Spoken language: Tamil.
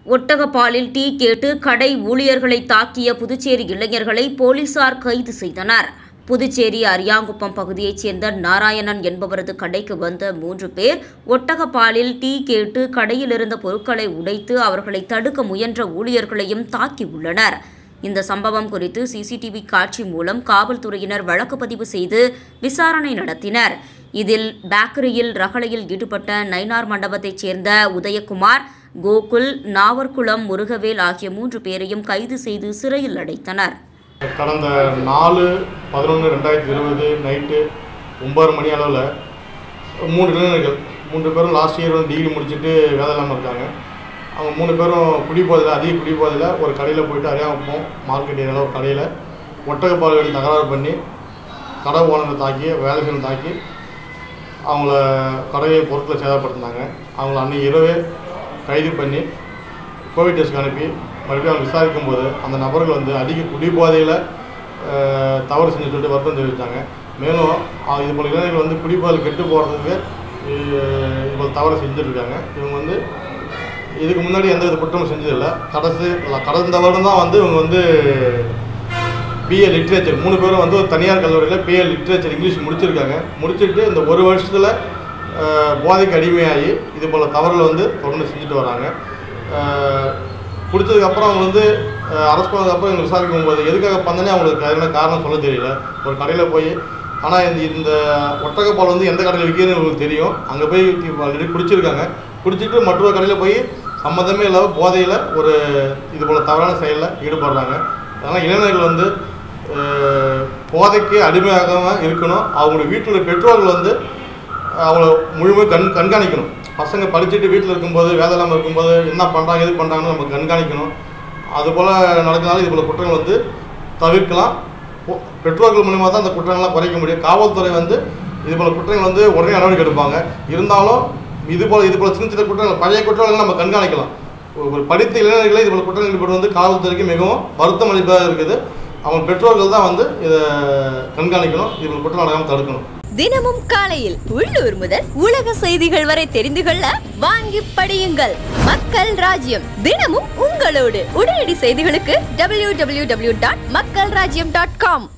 ஒட்டகப்பாலில் டீ கேட்டு கடை ஊழியர்களை தாக்கிய புதுச்சேரி இளைஞர்களை போலீசார் கைது செய்தனர் புதுச்சேரி அரியாங்குப்பம் பகுதியைச் சேர்ந்த நாராயணன் என்பவரது கடைக்கு வந்த மூன்று பேர் ஒட்டகப்பாலில் டீ கேட்டு கடையில் இருந்த பொருட்களை உடைத்து அவர்களை தடுக்க முயன்ற ஊழியர்களையும் தாக்கியுள்ளனர் இந்த சம்பவம் குறித்து சிசிடிவி காட்சி மூலம் காவல்துறையினர் வழக்கு பதிவு செய்து விசாரணை நடத்தினர் இதில் பேக்கரியில் ரகளையில் ஈடுபட்ட நைனார் மண்டபத்தைச் சேர்ந்த உதயகுமார் கோகுல் நாவர்குளம் முருகவேல் ஆகிய மூன்று பேரையும் கைது செய்து சிறையில் அடைத்தனர் கடந்த நாலு பதினொன்று ரெண்டாயிரத்தி இருபது நைட்டு ஒம்பது மணி அளவில் மூணு இளைஞர்கள் மூன்று பேரும் லாஸ்ட் இயர் வந்து டிகிரி முடிச்சுட்டு வேலை இல்லாமல் இருக்காங்க அவங்க மூணு பேரும் குடிபோதையில் அதிக குடிபோதையில் ஒரு கடையில் போயிட்டு அறியாமப்போம் மார்க்கெட் ஏரியாவில் ஒரு கடையில் ஒட்டகப்பால் வெடி தகராறு பண்ணி கடை ஓனரை தாக்கி வேலை செய்யணும் தாக்கி அவங்கள கடையை பொருட்களை சேதப்படுத்தினாங்க அவங்கள அன்றைக்கி இரவே கைது பண்ணி கோவிட் டெஸ்ட்க்கு அனுப்பி மறுபடியும் அவங்க விசாரிக்கும் போது அந்த நபர்கள் வந்து அதிக குடிபோதையில் அஹ், தவறு செஞ்சு சொல்லிட்டு வருத்தம் தெரிவித்தாங்க மேலும் அஹ், இது போல இளைஞர்கள் வந்து குடிபோதையில் கெட்டு போகிறதுக்கு இது போல தவறு செஞ்சுருக்காங்க இவங்க வந்து இதுக்கு முன்னாடி எந்த வித குற்றமும் செஞ்சதில்லை கடைசி கடந்த வருடம் தான் வந்து இவங்க வந்து பிஏ லிட்ரேச்சர் மூணு பேரும் வந்து ஒரு தனியார் கல்லூரியில் பிஏ லிட்ரேச்சர் இங்கிலீஷ் முடிச்சிருக்காங்க முடிச்சுட்டு இந்த ஒரு வருஷத்தில் போதைக்கு அடிமையாகி இது போல் தவறுகளை வந்து தொடர்ந்து செஞ்சுட்டு வராங்க அஹ், பிடிச்சதுக்கப்புறம் அவங்க வந்து அரெஸ்ட் பண்ணதுக்கப்புறம் எங்களுக்கு விசாரிக்கும் போது எதுக்காக பண்ணனே அவங்களுக்கு சரியான காரணம் சொல்ல தெரியல ஒரு கடையில் போய் ஆனால் இந்த இந்த ஒட்டகப்பால் வந்து எந்த கடையில் விற்கிறதுன்னு உங்களுக்கு தெரியும் அங்கே போய் ஆல்ரெடி குடிச்சிருக்காங்க குடிச்சிட்டு மற்றொரு கடையில் போய் சம்மந்தமே இல்லாத போதையில் ஒரு இது போல் தவறான செயலில் ஈடுபடுறாங்க அதனால் இளைஞர்கள் வந்து அஹ், போதைக்கு அடிமையாகாமல் இருக்கணும் அவங்களுடைய வீட்டில் உள்ள பெற்றோர்கள் வந்து அவங்கள முழுமையாக கண் கண்காணிக்கணும் பசங்க படிச்சுட்டு வீட்டில் இருக்கும்போது வேலை இல்லாமல் இருக்கும்போது என்ன பண்ணுறாங்க எது பண்ணுறாங்கன்னு நம்ம கண்காணிக்கணும் அதுபோல் நடக்கிறனால இது போல் குற்றங்கள் வந்து தவிர்க்கலாம் பொ- பெற்றோர்கள் மூலிமா தான் அந்த குற்றங்கள்லாம் குறைக்க முடியும் காவல்துறை வந்து இது போல் குற்றங்கள் வந்து உடனே நடவடிக்கை எடுப்பாங்க இருந்தாலும் இது போல் இது போல் சின்ன சின்ன குற்றங்கள் பழைய குற்றங்களை நம்ம கண்காணிக்கலாம் ஒரு படித்த இளைஞர்களை இது போல் குற்றங்கள் ஈடுபட்டு வந்து காவல்துறைக்கு மிகவும் வருத்தம் அளிப்பதாக இருக்குது அவங்க பெற்றோர்கள் தான் வந்து இதை கண்காணிக்கணும் இது போல் குற்றம் நடக்காமல் தடுக்கணும் தினமும் காலையில் உள்ளூர் முதல் உலக செய்திகள் வரை தெரிந்து கொள்ள வாங்கி படியுங்கள் மக்கள் ராஜ்யம் தினமும் உங்களோடு உடனடி செய்திகளுக்கு www.மக்கள்ராஜ்யம்.com டாட் மக்கள் ராஜ்யம் டாட் காம்